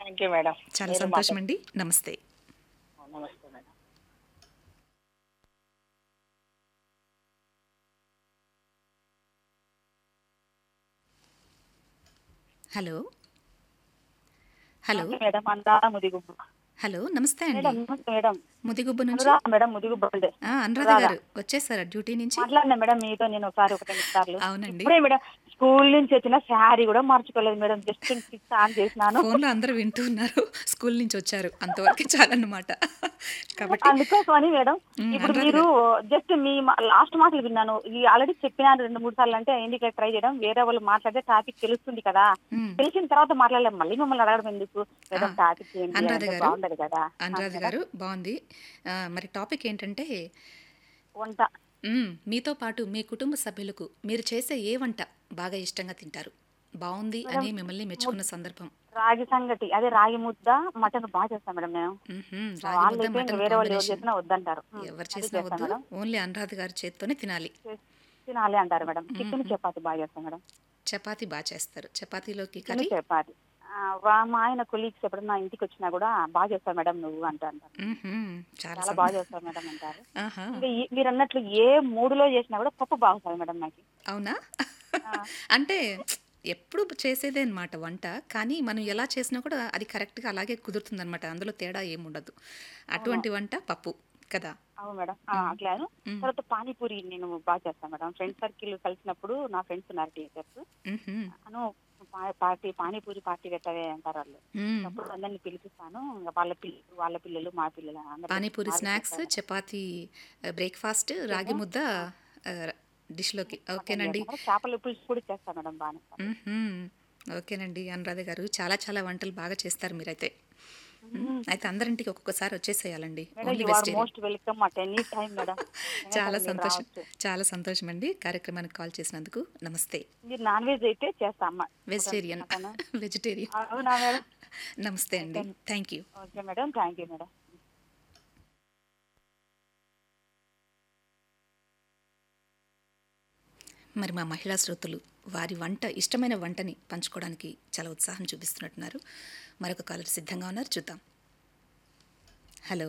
Thank you madam చాలా మీరు సంతోషం అండి నమస్తే మాట్లాడు- నమస్తే మేడం హలో హలో మేడం అందా ముదిగుబ్బు హలో నమస్తే మేడం అండి నమస్తే మేడం ముదిగుబ్బు నుంచి అనురాధ మేడం ముదిగుబ్బు అండి ఆ, అనురాధ గారు వచ్చేసారా డ్యూటీ నుంచి మాట్లాడినా మేడం మీతో నేను ఒకసారి ఒకటి రెండు సార్లు అవునండి ఇప్పుడే మేడం స్కూల్ నుంచి వచ్చిన శారీ కూడా మార్చుకోలేదు మేడం జస్ట్ స్టిచ్ ఆన్ చేసినాను ఫోన్లో అందరూ వింటూ ఉన్నారు స్కూల్ నుంచి వచ్చారు అంతవరకు చాలన్నమాట కాబట్టి అందుకోసమని మేడం మ్, ఇప్పుడు అనురాధ మీరు జస్ట్ మీ లాస్ట్ మాటలు విన్నాను ఈ ఆల్రెడీ చెప్పినాను రెండు మూడు సార్లు అంటే ఎందుకు ట్రై చేయడం వేరే వాళ్ళు మాట్లాడితే టాపిక్ తెలుస్తుంది కదా మ్, తెలిసిన తర్వాత మాట్లాడలేం మళ్ళీ మిమ్మల్ని అడగడం ఎందుకు మేడం ఆ, టాపిక్ ఏంటి అనురాధ అంటే గారు, బాగుండదు కదా అనురాధ గారు బాగుంది ఆ, మరి టాపిక్ ఏంటంటే వంట మ్మ్, మీతో పాటు మీ కుటుంబ సభ్యులకు మీరు చేసే ఏ వంట బాగా ఇష్టంగా తింటారు బాగుంది అని మిమ్మల్ని మెచ్చుకున్న సందర్భం రాగి సంగటి అదే రాగి ముద్ద మటన్ బాగా చేస్తాను మేడం నేను మ్మ్హ్మ్, రాగి వాళ్ళు ముద్ద అయితే ఇంకా మటన్ వేరే వాళ్ళు ఎవరు కాంబినేషన్ చేసినా వద్దంటారు మ్, ఎవరు అది చేసినా చేస్తాను వద్దు మేడం ఓన్లీ అనురాధ గారి చేత్తోనే తినాలి చేసి- తినాలి అంటారు మేడం చికెన్ చపాతి బాగా చేస్తాను మేడం చపాతీ బాగా చేస్తారు చపాతీలోకి చికెన్ కర్రీ చపాతి ఆ, వా- మా ఆయన కొలీగ్స్ ఎప్పుడన్నా ఇంటికి వచ్చినా కూడా బాగా చేస్తావు మేడం నువ్వు అంటూ అంటారు మ్మ్హ్మ్, చాలా చాలా సం- బాగా చేస్తావు మేడం అంటారు ఆహా ఇంకా ఈ- మీరు అన్నట్లు ఏ మూడులో చేసినా కూడా పప్పు బాగుంటుంది మేడం నాకు అవునా అంటే ఎప్పుడు చేసేదే అనమాట వంట కానీ మనం ఎలా చేసినా కూడా అది కరెక్ట్గా అలాగే కుదురుతుంది అనమాట అందులో తేడా ఏముండదు అటువంటి వంట పప్పు కదా అవును మేడం ఆ, అట్లాను తర్వాత పానీపూరి నేను బాగా చేస్తాను మేడం ఫ్రెండ్ సర్కిల్ కలిసినప్పుడు నా ఫ్రెండ్స్ ఉన్నారు టీచర్స్ మ్మ్హ్మ్, అను పా- పార్టీ పానీపూరి పార్టీ పెట్టవే అంటారు వాళ్ళు మ్మ్. అప్పుడు అందరిని పిలిపిస్తాను ఇంకా వాళ్ళ పిల్లలు వాళ్ళ పిల్లలు మా పిల్లలు అందరూ పానీపూరి బాగా స్నాక్స్ చేస్తారు. చపాతీ బ్రేక్ఫాస్ట్ రాగి ముద్ద ఆ, డిష్లోకి ఓకేనండి చేస్తాను. చేపల పులుసు కూడా చేస్తాను మేడం బాగానే మ్మ్హ్మ్. ఓకేనండి అనురాధ గారు చాలా చాలా వంటలు బాగా చేస్తారు మీరైతే మ్మ్. అయితే అందరింటికి ఒక్కొక్కసారి వచ్చేసేయాలండి madam only you are vegetarian most welcome at any time madam చాలా మీరు సంతోషం రావచ్చు. చాలా సంతోషం అండి కార్యక్రమానికి కాల్ చేసినందుకు నమస్తే మీరు నాన్ వెజ్ అయితే చేస్తా అమ్మ వెజిటేరియన్ మటన్. వెజిటేరియన్ అవునా మేడం నమస్తే అండి thank you okay madam thank you madam మరి మా మహిళా శ్రోతలు వారి వంట ఇష్టమైన వంటని పంచుకోవడానికి చాలా ఉత్సాహం చూపిస్తున్నట్టున్నారు మరొక కాలర్ సిద్ధంగా ఉన్నారు చూద్దాం హలో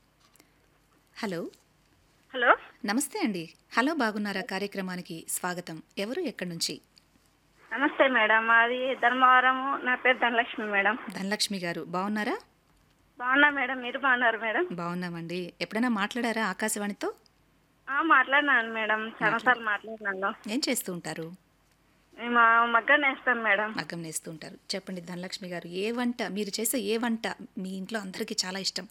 హలో హలో నమస్తే అండి హలో బాగున్నారా కార్యక్రమానికి స్వాగతం ఎవరు ఎక్కడి నుంచి నమస్తే మేడం మాది ధర్మవరం నా పేరు ధనలక్ష్మి మేడం ధనలక్ష్మి గారు బాగున్నారా బాగున్నా మేడం మీరు బాగున్నారు మేడం బాగున్నామండి ఎప్పుడైనా మాట్లాడారా ఆకాశవాణితో ఆ, మాట్లాడినాను మేడం చాలాసార్లు మాట్లాడినాను ఏం చేస్తూ ఉంటారు మేము మగ్గ నేస్తాం మేడం మగ్గం నేస్తూ ఉంటారు చెప్పండి ధనలక్ష్మి గారు ఏ వంట మీరు చేసే ఏ వంట మీ ఇంట్లో అందరికీ చాలా ఇష్టం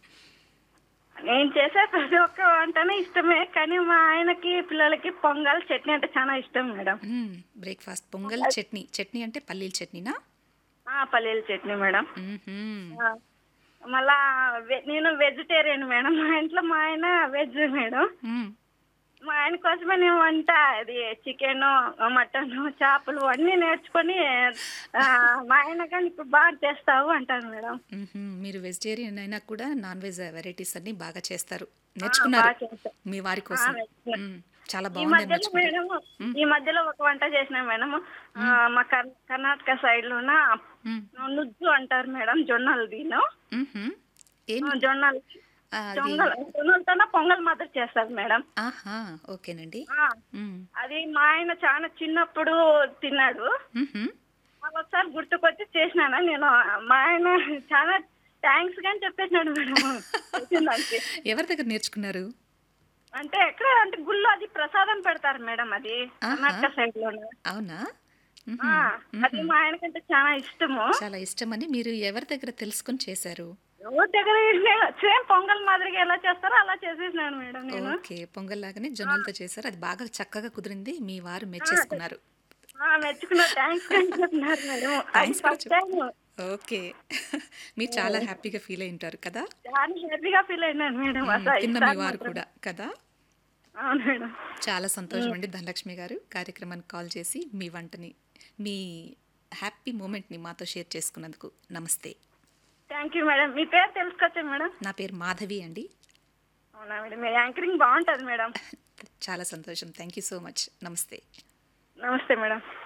నేను చేసే ప్రతి ఒక్క వంటనే ఇష్టమే కానీ మా ఆయనకి పిల్లలకి పొంగల్ చట్నీ అంటే చాలా ఇష్టం మేడం మ్మ్. బ్రేక్ఫాస్ట్ పొంగల్ చట్నీ చట్నీ అంటే పల్లీల చట్నీనా ఆ, పల్లీల చట్నీ మేడం మ్మ్హ్మ్. ఆ, మళ్ళా వె- నేను వెజిటేరియన్ మేడం మా ఇంట్లో మా ఆయన వెజ్ మేడం మ్మ్. మా ఆయన కోసమే నేను వంట అది చికెన్ మటన్ చేపలు అన్నీ నేర్చుకొని ఆ, మా ఆయన కానీ ఇప్పుడు బాగా చేస్తావు అంటాను మేడం మ్మ్హ్మ్. మీరు వెజిటేరియన్ అయినా కూడా నాన్ వెజ్ వెరైటీస్ అన్ని బాగా చేస్తారు నేర్చుకున్నారు బాగా చేస్తా. మీ వారి కోసం నేర్చుకున్నా. మ్మ్. చాలా ఈ బాగుంది మధ్యలో నేర్చుకుంటారు మేడం ఈ మధ్యలో ఒక వంట చేసిన మేడం ఆ, మా కర్- కర్ణాటక సైడ్ లోన మ్మ్. నుజ్జు అంటారు మేడం జొన్నలు దీను మ్మ్హ్మ్. ఏం జొన్నలు ఆ, అది జొన్నలు జొన్నలతోనే పొంగల్ మాత్రం చేస్తారు మేడం ఆహా ఓకేనండి ఆ, మ్మ్. అది మా ఆయన చాలా చిన్నప్పుడు తిన్నాడు మ్మ్హ్మ్. నాకు ఒకసారి గుర్తుకొచ్చి చేసినాను నేను మా ఆయన చాలా థ్యాంక్స్ కానీ చెప్పేసినాడు మేడం వచ్చిందానికి ఎవరి దగ్గర నేర్చుకున్నారు అంటే ఎక్కడ అంటే గుళ్ళో అది ప్రసాదం పెడతారు మేడం అది కర్ణాటక సైడ్ లోనే అవునా ఆ, మ్మ్హ్మ్. అది మా ఆయనకంటే చాలా ఇష్టము చాలా ఇష్టమని మీరు ఎవరి దగ్గర తెలుసుకొని చేశారు ఎవరి దగ్గర సేమ్ పొంగల్ మాదిరిగా ఎలా చేస్తారో అలా చేసేసినాను మేడం నేను ఓకే పొంగల్ లాగానే జొన్నలతో చేశారు అది బాగా చక్కగా కుదిరింది మీ వారు మెచ్చేసుకున్నారు ఆ, మెచ్చుకున్న థ్యాంక్స్ కానీ చెప్పినారు మేడం అది థ్యాంక్స్ కూడా ఫస్ట్ చెప్ టైం ఓకే మీరు చాలా హ్యాపీగా ఫీల్ అయి ఉంటారు కదా చాలా హ్యాపీగా ఫీల్ అయినాను మేడం మ్మ్. అసలు కింద మీ ఈసారి వారు మాత్రం. కూడా కదా అవును మేడం చాలా సంతోషం అండి ధనలక్ష్మి గారు కార్యక్రమానికి కాల్ చేసి మీ వంటని మీ హ్యాపీ మూమెంట్ని మాతో షేర్ చేసుకున్నందుకు నమస్తే థ్యాంక్ యూ మేడం మీ పేరు తెలుసుకోవచ్చా మేడం నా పేరు మాధవి అండి అవునా మేడం మీ యాంకరింగ్ బాగుంటుంది మేడం చాలా సంతోషం థ్యాంక్ యూ సో మచ్ నమస్తే నమస్తే మేడం